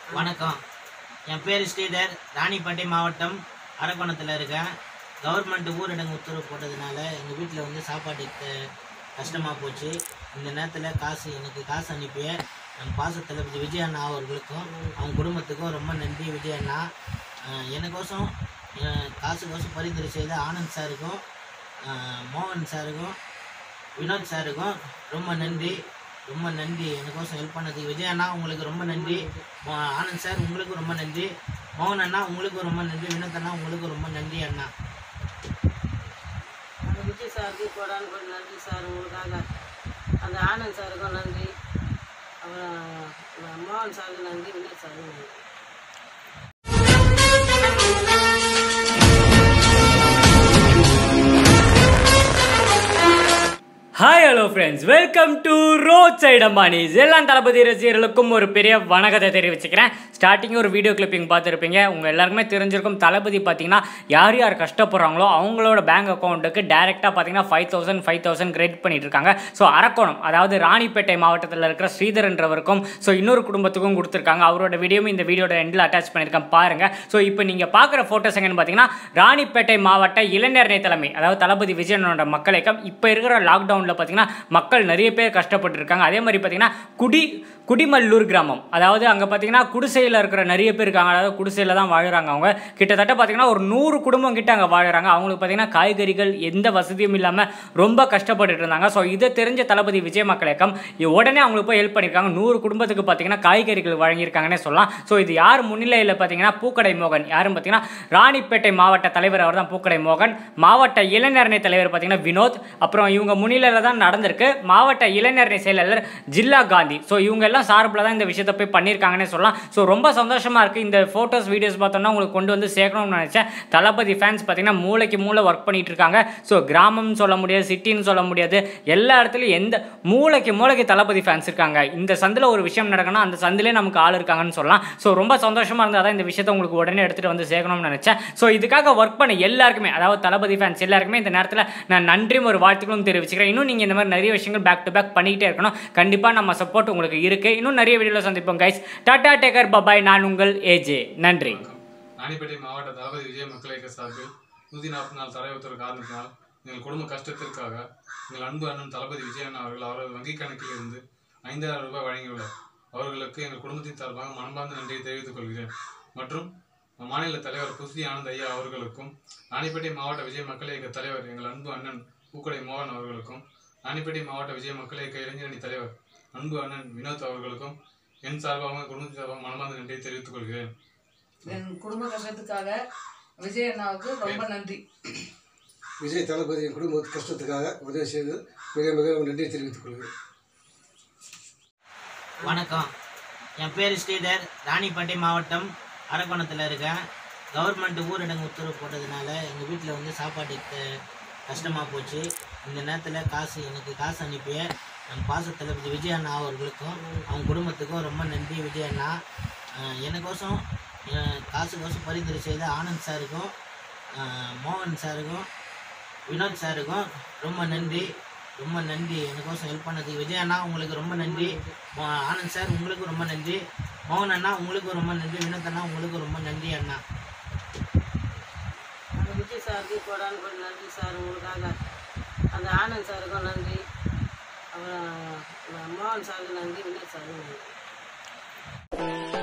வணக்கம் என் பேர் ஸ்ரீதர் ராணிப்பேட்டை மாவட்டம் அரக்கோணத்தில் இருக்கேன் கவர்மெண்ட் ஊரடங்கு உத்தரவு போட்டதுனால எங்கள் வீட்டில் வந்து சாப்பாட்டுக்கு கஷ்டமாக போச்சு இந்த நேரத்தில் காசு எனக்கு காசு அனுப்பிய என் பாசத்தில் விஜய் அண்ணா அவர்களுக்கும் அவங்க குடும்பத்துக்கும் ரொம்ப நன்றி விஜய் அண்ணா அஹ் எனக்கோசம் அஹ் காசுக்கோசம் பரிந்துரை செய்த ஆனந்த் சாருக்கும் அஹ் மோகன் சாருக்கும் வினோத் சாருக்கும் ரொம்ப நன்றி ரொம்ப நன்றி எனக்கோசம் ஹெல்ப் பண்ணதுக்கு விஜய் அண்ணா உங்களுக்கு ரொம்ப நன்றி மோ- ஆனந்த் சார் உங்களுக்கு ரொம்ப நன்றி மோகன் அண்ணா உங்களுக்கு ரொம்ப நன்றி வினோத் அண்ணா உங்களுக்கு ரொம்ப நன்றி அண்ணா அந்த விஜய் சாருக்கு கோடானு கோடி நன்றி சார் உங்களுக்காக அந்த ஆனந்த் சாருக்கும் நன்றி அப்புறம் மோகன் சாருக்கு நன்றி வினோத் சாருக்கு நன்றி hi hello friends welcome to road side Ambanis எல்லா தளபதி ரசிகர்களுக்கும் ஒரு பெரிய வணக்கத்தை தெரிவிச்சுக்கிறேன் ஸ்டார்டிங் ஒரு வீடியோ கிளிப்பிங் பார்த்துருப்பீங்க உங்கள் எல்லாருக்குமே தெரிஞ்சிருக்கும் தளபதி பார்த்தீங்கன்னா யார் யார் கஷ்டப்படுறாங்களோ அவங்களோட பேங்க் அக்கௌண்ட்டுக்கு டேரெக்டாக பார்த்தீங்கன்னா five thousand five thousand credit பண்ணிட்டு இருக்காங்க ஸோ அரக்கோணம் அதாவது ராணிப்பேட்டை மாவட்டத்தில் இருக்கிற ஸ்ரீதரன்றவருக்கும் ஸோ இன்னொரு குடும்பத்துக்கும் கொடுத்துருக்காங்க அவரோட வீடியோவும் இந்த வீடியோட எண்டில் அட்டாச் பண்ணியிருக்கேன் பாருங்கள் ஸோ இப்போ நீங்கள் பார்க்குற ஃபோட்டோஸ் எங்கன்னு பார்த்தீங்கன்னா ராணிப்பேட்டை மாவட்ட இளைஞர் அணி தலைமை அதாவது தளபதி விஜயனோட மக்கள் இயக்கம் இப்போ இருக்கிற லாக்டவுனில் பார்த்தீங்கன்னா மக்கள் நிறைய பேர் கஷ்டப்பட்டு இருக்காங்க அதே மாதிரி பார்த்தீங்கன்னா குடி குடிமல்லூர் கிராமம் அதாவது அங்கே பார்த்தீங்கன்னா குடிசையில் இருக்கிற நிறைய பேர் இருக்காங்க அதாவது குடிசையில் தான் வாழுறாங்க அவங்க கிட்டத்தட்ட பார்த்தீங்கன்னா ஒரு நூறு குடும்பம் கிட்ட அங்கே வாழுறாங்க அவங்களுக்கு பார்த்தீங்கன்னா காய்கறிகள் எந்த வசதியும் இல்லாமல் ரொம்ப கஷ்டப்பட்டுட்டு இருந்தாங்க ஸோ இதை தெரிஞ்ச தளபதி விஜய் மக்கள் இயக்கம் இ- உடனே அவங்களுக்கு போய் ஹெல்ப் பண்ணியிருக்காங்க நூறு குடும்பத்துக்கு பார்த்தீங்கன்னா காய்கறிகள் வழங்கியிருக்காங்கன்னே சொல்லலாம் ஸோ இது யார் முன்னிலையில் பார்த்தீங்கன்னா பூக்கடை மோகன் யாரும் பார்த்தீங்கன்னா ராணிப்பேட்டை மாவட்ட தலைவர் அவர் தான் பூக்கடை மோகன் மாவட்ட இளைஞரணி தலைவர் பார்த்தீங்கன்னா வினோத் அப்புறம் இவங்க முன்னிலையில் தான் நடந்திருக்கு மாவட்ட இளைஞரணி செயலாளர் ஜில்லா காந்தி ஸோ இவங்க எல்லாம் சார்பில் தான் இந்த விஷயத்தை போய் பண்ணியிருக்காங்கன்னே சொல்லலாம் ஸோ ரொம்ப சந்தோஷமாக இருக்குது இந்த ஃபோட்டோஸ் வீடியோஸ் பார்த்தோன்னா உங்களுக்கு கொண்டு வந்து சேர்க்கணும்னு நினச்சேன் தளபதி ஃபேன்ஸ் பார்த்தீங்கன்னா மூளைக்கு மூளை ஒர்க் பண்ணிட்டு இருக்காங்க ஸோ கிராமம்னு சொல்ல முடியாது சிட்டின்னு சொல்ல முடியாது எல்லா இடத்துலையும் எந்த மூளைக்கு மூளைக்கு தளபதி ஃபேன்ஸ் இருக்காங்க இந்த சந்தில் ஒரு விஷயம் நடக்கணும் அந்த சந்திலே நமக்கு ஆள் இருக்காங்கன்னு சொல்லலாம் ஸோ ரொம்ப சந்தோஷமாக இருந்தால் தான் இந்த விஷயத்தை உங்களுக்கு உடனே எடுத்துகிட்டு வந்து சேர்க்கணும்னு நினச்சேன் ஸோ இதுக்காக ஒர்க் பண்ண எல்லாருக்குமே அதாவது தளபதி ஃபேன்ஸ் எல்லாருக்குமே இந்த நேரத்தில் நான் நன்றியும் ஒரு வாழ்த்துக்களும் தெரிவிச்சுக்கிறேன் இன்னும் நீங்கள் இந்த மாதிரி நிறைய விஷயங்கள் பேக் டு பேக் பண்ணிக்கிட்டே இருக்கணும் கண்டிப்பாக நம்ம சப்போர்ட் உங்களுக்கு இருக்குது இன்னும் நிறைய வீடியோவில் சந்திப்போம் கைஸ் டாடா டேக்கர் பபாய் நான் உங்கள் ஏஜே நன்றி ராணிப்பேட்டை மாவட்ட தளபதி விஜய் மக்கள் இயக்க சார்பில் நூற்றி நாற்பத்தி நாலு தடை உத்தரவு காரணத்தினால் எங்கள் குடும்ப கஷ்டத்திற்காக எங்கள் அன்பு அண்ணன் தளபதி விஜய் அண்ணா அவர்கள் அவரது வங்கிக் கணக்கில் இருந்து ஐந்தாயிரம் ரூபாய் வழங்கியுள்ளார் அவர்களுக்கு எங்கள் குடும்பத்தின் சார்பாக மனமார்ந்த நன்றியை தெரிவித்துக் கொள்கிறேன் மற்றும் மாநில தலைவர் புஸ்தி ஆனந்த் ஐயா அவர்களுக்கும் ராணிப்பேட்டை மாவட்ட விஜய் மக்கள் இயக்க தலைவர் எங்கள் அன்பு அண்ணன் பூக்கடை மோகன் அவர்களுக்கும் ராணிப்பேட்டை மாவட்ட விஜய் மக்கள் இயக்க இளைஞரணி தலைவர் அன்பு அண்ணன் வினோத் அவர்களுக்கும் என் சார்பாக குடும்பத்தின் சார்பாக மனமார்ந்த நன்றியை தெரிவித்துக் கொள்கிறேன் என் குடும்ப கஷ்டத்துக்காக விஜய் அண்ணாவுக்கு ரொம்ப நன்றி விஜய் தளபதியின் குடும்ப கஷ்டத்துக்காக உதவி செய்து மிக மிக நன்றி தெரிவித்துக் கொள்கிறேன் வணக்கம் என் பேர் ஸ்ரீதர் ராணிப்பேட்டை மாவட்டம் அரக்கோணத்தில் இருக்கேன் கவர்மெண்ட் ஊரடங்கு உத்தரவு போட்டதுனால எங்கள் வீட்டில் வந்து சாப்பாட்டுக்கு கஷ்டமாக போச்சு இந்த நேரத்தில் காசு எனக்கு காசு அனுப்பிய என் பாசத்தில் விஜய் அண்ணா அவர்களுக்கும் அவங்க குடும்பத்துக்கும் ரொம்ப நன்றி விஜய் அண்ணா அஹ் எனக்கோசம் அஹ் காசுக்கோசம் பரிந்துரை செய்த ஆனந்த் சாருக்கும் அஹ் மோகன் சாருக்கும் வினோத் சாருக்கும் ரொம்ப நன்றி ரொம்ப நன்றி எனக்கோசம் ஹெல்ப் பண்ணதுக்கு விஜய் அண்ணா உங்களுக்கு ரொம்ப நன்றி மோ- ஆனந்த் சார் உங்களுக்கு ரொம்ப நன்றி மோகன் அண்ணா உங்களுக்கு ரொம்ப நன்றி வினோத் அண்ணா உங்களுக்கு ரொம்ப நன்றி அண்ணா அந்த விஜய் சாருக்கு கோடானு கோடி நன்றி சார் உங்களுக்காக அந்த ஆனந்த் சாருக்கும் நன்றி அப்புறம் மோகன் சாருக்கு நன்றி வினோத் சாருக்கு நன்றி